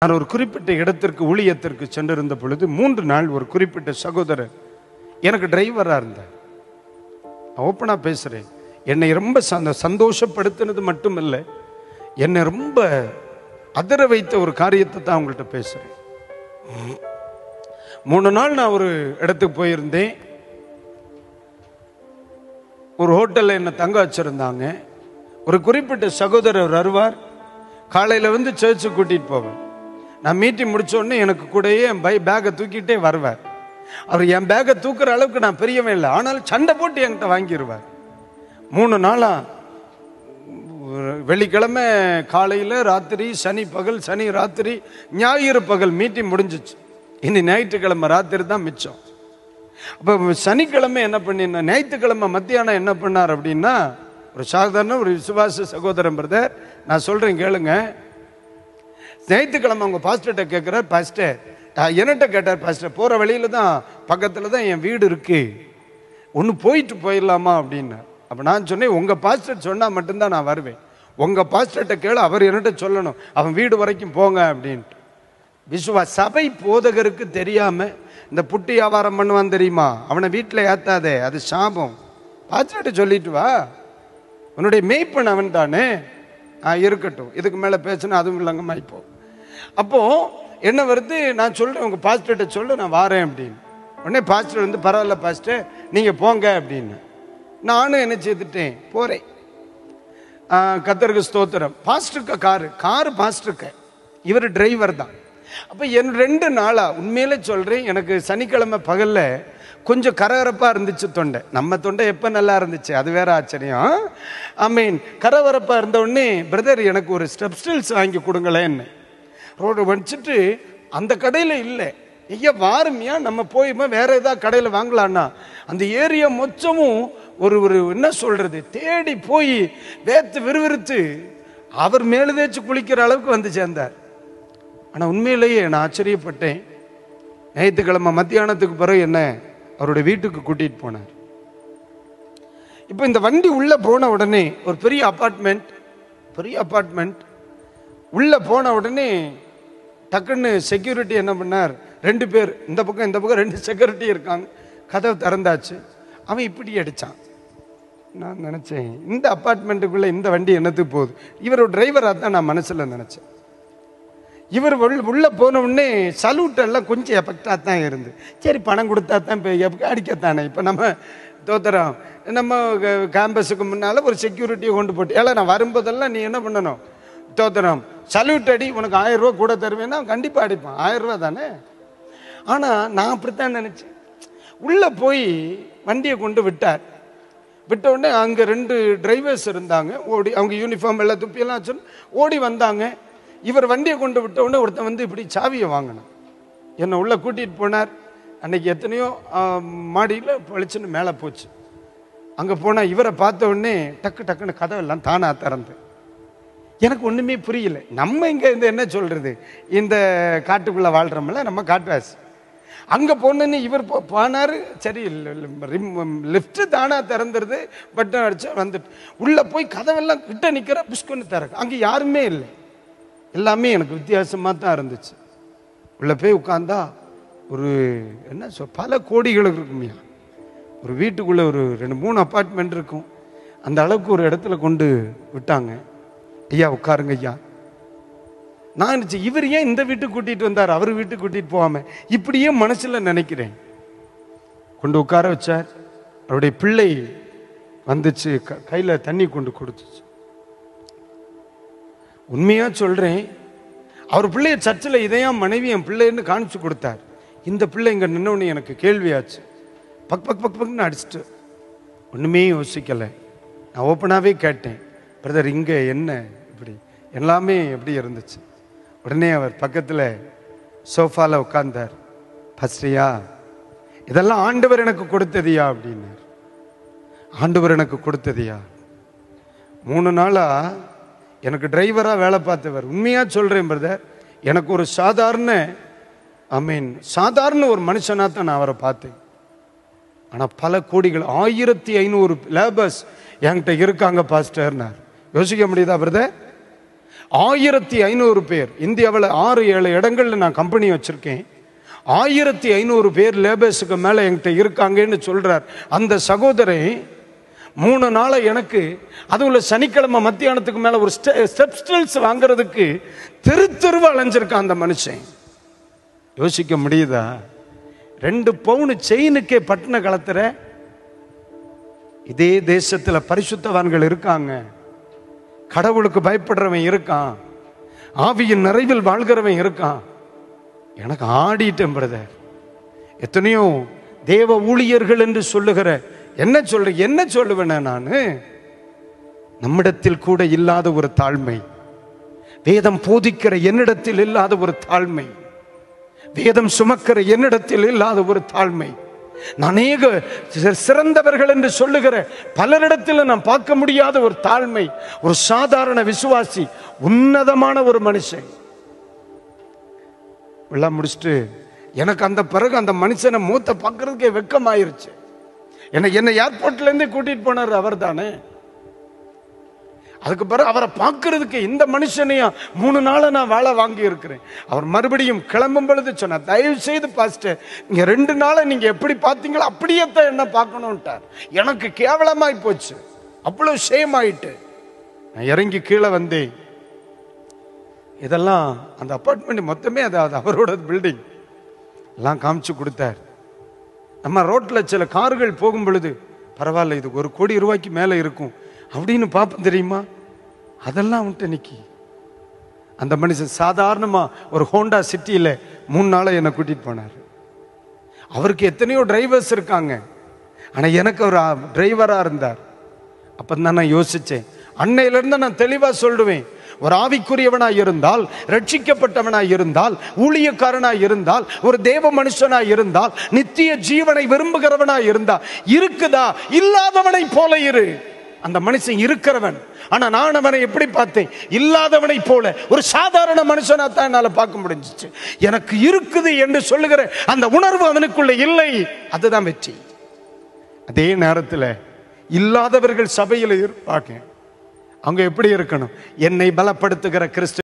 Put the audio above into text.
நான் ஒரு குறிப்பிட்ட இடத்திற்கு ஊழியத்திற்கு சென்றிருந்த பொழுது மூன்று நாள் ஒரு குறிப்பிட்ட சகோதரர் எனக்கு டிரைவராக இருந்தார் ஓப்பனாக பேசுகிறேன் என்னை ரொம்ப சந்த சந்தோஷப்படுத்தினது மட்டுமில்ல என்னை ரொம்ப அதிர வைத்த ஒரு காரியத்தை தான் உங்கள்கிட்ட பேசுகிறேன் மூணு நாள் நான் ஒரு இடத்துக்கு போயிருந்தேன் ஒரு ஹோட்டலில் என்னை தங்க வச்சுருந்தாங்க ஒரு குறிப்பிட்ட சகோதரர் வருவார் காலையில் வந்து சர்ச்சுக்கு கூட்டிகிட்டு போவார் நான் மீட்டிங் முடிச்ச உடனே எனக்கு கூடயே என் பை பேக்கை தூக்கிட்டே வருவார் அவர் என் பேக்கை தூக்குற அளவுக்கு நான் பெரியவன் இல்லை ஆனாலும் சண்டை போட்டு என்கிட்ட வாங்கிடுவார் மூணு நாளா ஒரு வெள்ளிக்கிழமை காலையில் ராத்திரி சனி பகல் சனி ராத்திரி ஞாயிறு பகல் மீட்டிங் முடிஞ்சிச்சு இனி ஞாயிற்றுக்கிழமை ராத்திரி தான் மிச்சம் அப்போ சனிக்கிழமை என்ன பண்ணினா ஞாயிற்றுக்கிழமை மத்தியானம் என்ன பண்ணார் அப்படின்னா ஒரு சாதாரண ஒரு விசுவாச சகோதரன் பிரதர் நான் சொல்கிறேன் கேளுங்க ஞாயிற்றுக்கிழமை அவங்க பாஸ்டர்கிட்ட கேட்குறார் பாஸ்டர் நான் என்னட்ட கேட்டார் பாஸ்டர் போகிற வழியில தான் பக்கத்தில் தான் என் வீடு இருக்கு ஒன்று போயிட்டு போயிடலாமா அப்படின்னு அப்போ நான் சொன்னேன் உங்கள் பாஸ்டர் சொன்னால் மட்டும்தான் நான் வருவேன் உங்கள் பாஸ்டர்கிட்ட கேளு அவர் என்னட்ட சொல்லணும் அவன் வீடு வரைக்கும் போங்க அப்படின்ட்டு விசுவா சபை போதகருக்கு தெரியாம இந்த புட்டி வியாபாரம் பண்ணுவான் தெரியுமா அவனை வீட்டில் ஏத்தாதே அது சாபம் பாஸ்டர்கிட்ட சொல்லிட்டு வா உன்னுடைய மேய்ப்பன் அவன் தானே ஆ இருக்கட்டும் இதுக்கு மேலே பேசினா அதுவும் இல்லைங்கம்மா இப்போ அப்போ என்ன வருது நான் சொல்றேன் உங்க பாஸ்டர்கிட்ட சொல்லு நான் வாரேன் அப்படின்னு உடனே பாஸ்டர் வந்து பரவாயில்ல பாஸ்டர் நீங்க போங்க அப்படின்னு நானும் என்ன செய்துட்டேன் போறேன் ஆ, கத்தருக்கு ஸ்தோத்திரம் பாஸ்டருக்கு காரு காரு பாஸ்டருக்கு இவர் டிரைவர் தான் அப்போ என் ரெண்டு நாளா உண்மையிலே சொல்றேன் எனக்கு சனிக்கிழமை பகல்ல கொஞ்சம் கரகரப்பா இருந்துச்சு தொண்டை நம்ம தொண்டை எப்போ நல்லா இருந்துச்சு அது வேற ஆச்சரியம் ஐ மீன் கரகரப்பா இருந்த உடனே பிரதர் எனக்கு ஒரு ஸ்டெப் ஸ்டில்ஸ் வாங்கி கொடுங்களேன்னு ரோடு வச்சுட்டு அந்த கடையில் இல்லை ஐயா வாருமையா நம்ம போயுமா வேற ஏதாவது கடையில் வாங்கலான்னா அந்த ஏரியா மொத்தமும் ஒரு ஒரு என்ன சொல்றது தேடி போய் வேத்து விறுவிறுத்து அவர் மேலே தேய்ச்சி குளிக்கிற அளவுக்கு வந்து சேர்ந்தார் ஆனால் உண்மையிலேயே நான் ஆச்சரியப்பட்டேன் ஞாயிற்றுக்கிழமை மத்தியானத்துக்கு பிறகு என்ன அவருடைய வீட்டுக்கு கூட்டிட்டு போனார் இப்போ இந்த வண்டி உள்ள போன உடனே ஒரு பெரிய அபார்ட்மெண்ட் பெரிய அபார்ட்மெண்ட் உள்ள போன உடனே டக்குன்னு செக்யூரிட்டி என்ன பண்ணார் ரெண்டு பேர் இந்த பக்கம் இந்த பக்கம் ரெண்டு செக்யூரிட்டி இருக்காங்க கதவு திறந்தாச்சு அவன் இப்படி அடிச்சான் நான் நினைச்சேன் இந்த அப்பார்ட்மெண்ட்டுக்குள்ள இந்த வண்டி என்னத்துக்கு போகுது இவர் ஒரு டிரைவராக தான் நான் மனசுல நினைச்சேன் இவர் உள்ள உள்ள போன உடனே சல்யூட் எல்லாம் கொஞ்சம் எஃபெக்டாக தான் இருந்து சரி பணம் கொடுத்தா தான் இப்போ எப் அடிக்கத்தானே இப்போ நம்ம தோத்துறோம் நம்ம கேம்பஸுக்கு முன்னால் ஒரு செக்யூரிட்டியை கொண்டு போட்டு ஏல நான் வரும்போதெல்லாம் நீ என்ன பண்ணணும் தோத்துறோம் சல்யூட் அடி உனக்கு ஆயிரம் ரூபா கூட தருவேன்னா கண்டிப்பாக அடிப்பான் ஆயிரம் ரூபா தானே ஆனால் நான் அப்படித்தான் நினச்சேன் உள்ளே போய் வண்டியை கொண்டு விட்டார் விட்ட உடனே அங்கே ரெண்டு டிரைவர்ஸ் இருந்தாங்க ஓடி அவங்க யூனிஃபார்ம் எல்லாம் துப்பியெல்லாம் வச்சு ஓடி வந்தாங்க இவர் வண்டியை கொண்டு விட்ட உடனே ஒருத்தன் வந்து இப்படி சாவியை வாங்கினான் என்னை உள்ளே கூட்டிகிட்டு போனார் அன்னைக்கு எத்தனையோ மாடியில் பளிச்சுன்னு மேலே போச்சு அங்கே போனால் இவரை பார்த்த உடனே டக்கு டக்குன்னு கதவெல்லாம் தானாக திறந்து எனக்கு ஒன்றுமே புரியல நம்ம இங்கே இந்த என்ன சொல்கிறது இந்த காட்டுக்குள்ளே வாழ்கிறோம்ல நம்ம காட்டுவாசி அங்கே போனோன்னு இவர் போ- போனாரு சரி லிஃப்ட் தானா திறந்துருது பட்டன் அடிச்சா வந்துட்டு உள்ளே போய் கதவெல்லாம் கிட்ட நிற்கிற புஷ்கொன்னு திறக்கு அங்கே யாருமே இல்லை எல்லாமே எனக்கு வித்தியாசமாக தான் இருந்துச்சு உள்ளே போய் உட்காந்தா ஒரு என்ன சொல் பல கோடிகள் இருக்குமையா ஒரு வீட்டுக்குள்ளே ஒரு ரெண்டு மூணு அப்பார்ட்மெண்ட் இருக்கும் அந்த அளவுக்கு ஒரு இடத்துல கொண்டு விட்டாங்க ஐயா உட்காருங்க ஐயா நான் நினைச்சு இவர் ஏன் இந்த வீட்டுக்கு கூட்டிட்டு வந்தார் அவர் வீட்டுக்கு கூட்டிட்டு போகாம இப்படியே மனசுல நினைக்கிறேன் கொண்டு உட்கார வச்சார் அவருடைய பிள்ளை வந்துச்சு க- கையில தண்ணி கொண்டு கொடுத்துச்சு உண்மையா சொல்றேன் அவர் பிள்ளைய சர்ச்சில் இதையாம் மனைவி என் பிள்ளைன்னு காமிச்சு கொடுத்தார் இந்த பிள்ளை இங்க நின்னோன்னு எனக்கு கேள்வியாச்சு பக் பக் பக் பக்னு அடிச்சிட்டு ஒண்ணுமே யோசிக்கலை நான் ஓப்பனாகவே கேட்டேன் பிரதர் இங்கே என்ன இப்படி எல்லாமே எப்படி இருந்துச்சு உடனே அவர் பக்கத்தில் சோஃபாவில் உட்கார்ந்தார் பஸ்ரியா இதெல்லாம் ஆண்டவர் எனக்கு கொடுத்ததியா அப்படின்னார் ஆண்டவர் எனக்கு கொடுத்ததியா மூணு நாளா எனக்கு டிரைவராக வேலை பார்த்தவர் உண்மையாக சொல்கிறேன் பிரதர் எனக்கு ஒரு சாதாரண ஐ மீன் சாதாரண ஒரு மனுஷனாக தான் நான் அவரை பார்த்தேன் ஆனால் பல கோடிகள் ஆயிரத்தி ஐநூறு லேபர்ஸ் என்கிட்ட இருக்காங்க பாஸ்டர்னார் யோசிக்க முடியுதா பிரதர் ஆயிரத்தி ஐநூறு பேர் இந்தியாவில் ஆறு ஏழு இடங்கள்ல நான் கம்பெனி வச்சிருக்கேன் ஆயிரத்தி ஐநூறு பேர் லேபர்ஸுக்கு மேலே என்கிட்ட இருக்காங்கன்னு சொல்றார் அந்த சகோதரன் மூணு நாளை எனக்கு அதுவும் சனிக்கிழமை மத்தியானத்துக்கு மேலே ஒரு ஸ்டெப் ஸ்டில்ஸ் வாங்குறதுக்கு தெரு தெருவு அலைஞ்சிருக்கான் அந்த மனுஷன் யோசிக்க முடியுதா ரெண்டு பவுன் செயினுக்கே பட்டின கலத்துற இதே தேசத்தில் பரிசுத்தவான்கள் இருக்காங்க கடவுளுக்கு பயப்படுறவன் இருக்கான் ஆவியின் நிறைவில் வாழ்கிறவன் இருக்கான் எனக்கு ஆடிட்டேன் பிரதர் எத்தனையோ தேவ ஊழியர்கள் என்று சொல்லுகிற என்ன சொல்ற என்ன சொல்லுவேன் நான் நம்மிடத்தில் கூட இல்லாத ஒரு தாழ்மை வேதம் போதிக்கிற என்னிடத்தில் இல்லாத ஒரு தாழ்மை வேதம் சுமக்கிற என்னிடத்தில் இல்லாத ஒரு தாழ்மை நான் அநேக சி- சிறந்தவர்கள் என்று சொல்லுகிற பலரிடத்தில் நான் பார்க்க முடியாத ஒரு தாழ்மை ஒரு சாதாரண விசுவாசி உன்னதமான ஒரு மனுஷன் விழா முடிச்சுட்டு எனக்கு அந்த பிறகு அந்த மனுஷனை மூத்த பார்க்கறதுக்கே வெக்கமாயிருச்சு என்னை என்னை ஏர்போர்ட்ல இருந்தே கூட்டிட்டு போனார் அவர் தானே அதுக்கு பிறகு அவரை பார்க்கறதுக்கு இந்த மனுஷனையும் மூணு நாளை நான் வேலை வாங்கி இருக்கிறேன் அவர் மறுபடியும் கிளம்பும் பொழுது சொன்னார் தயவு செய்து பாஸ்டர் இங்க ரெண்டு நாளை நீங்க எப்படி பார்த்தீங்களோ அப்படியே தான் என்ன பார்க்கணும்ட்டார் எனக்கு கேவலமாய் போச்சு அவ்வளவு ஷேம் ஆயிட்டு நான் இறங்கி கீழே வந்தேன் இதெல்லாம் அந்த அப்பார்ட்மெண்ட் மொத்தமே அது அது அவரோட பில்டிங் எல்லாம் காமிச்சு கொடுத்தார் நம்ம ரோட்டில் சில கார்கள் போகும் பொழுது பரவாயில்ல இது ஒரு கோடி ரூபாய்க்கு மேலே இருக்கும் அப்படின்னு பார்ப்போம் தெரியுமா அதெல்லாம் விட்டு நிக்கி அந்த மனுஷன் சாதாரணமாக ஒரு ஹோண்டா சிட்டியில் மூணு நாளை என்னை கூட்டிகிட்டு போனார் அவருக்கு எத்தனையோ டிரைவர்ஸ் இருக்காங்க ஆனால் எனக்கு ஒரு டிரைவராக இருந்தார் அப்போ தான் நான் யோசித்தேன் அன்னையிலிருந்து நான் தெளிவாக சொல்லுவேன் ஒரு ஆவிக்குரியவனாய் இருந்தால் ரட்சிக்கப்பட்டவனாய் இருந்தால் ஊழியக்காரனாய் இருந்தால் ஒரு தேவ மனுஷனாய் இருந்தால் நித்திய ஜீவனை விரும்புகிறவனாய் இருந்தால் இருக்குதா இல்லாதவனை போல இரு அந்த மனுஷன் இருக்கிறவன் ஆனா நான் அவனை எப்படி பார்த்தேன் இல்லாதவனை போல ஒரு சாதாரண மனுஷனா தான் என்னால பார்க்க முடிஞ்சிச்சு எனக்கு இருக்குது என்று சொல்லுகிற அந்த உணர்வு அவனுக்குள்ள இல்லை அதுதான் வெற்றி அதே நேரத்தில் இல்லாதவர்கள் சபையில் இருப்பாங்க அவங்க எப்படி இருக்கணும் என்னை பலப்படுத்துகிற கிறிஸ்து